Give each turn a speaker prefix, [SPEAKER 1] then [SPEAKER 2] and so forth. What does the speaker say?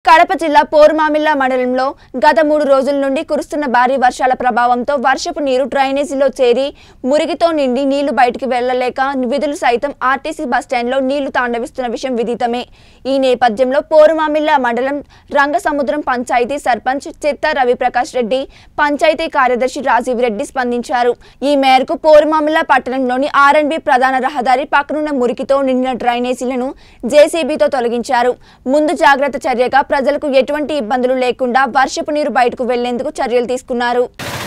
[SPEAKER 1] కడప జిల్లా పోరుమామిల్ల మండలంలో గత మూడు రోజుల నుండి కురుస్తున్న భారీ వర్షాల ప్రభావంతో వర్షపు నీరు డ్రైనేజీలో చేరి మురిగితో నిండి నీళ్లు బయటికి వెళ్లలేక విధులు సైతం ఆర్టీసీ బస్టాండ్లో నీళ్లు తాండవిస్తున్న విషయం విదితమే ఈ నేపథ్యంలో పోరుమామిల్ల మండలం రంగసముద్రం పంచాయతీ సర్పంచ్ చిత్త రవిప్రకాష్ రెడ్డి పంచాయతీ కార్యదర్శి రాజీవ్ రెడ్డి స్పందించారు ఈ మేరకు పోరుమామిల్ల పట్టణంలోని ఆర్ఎండ్బి ప్రధాన రహదారి పక్కనున్న మురికితో నిండిన డ్రైనేజీలను జేసీబీతో తొలగించారు ముందు జాగ్రత్త చర్యగా ప్రజలకు ఎటువంటి ఇబ్బందులు లేకుండా వర్షపు నీరు బయటకు వెళ్లేందుకు చర్యలు తీసుకున్నారు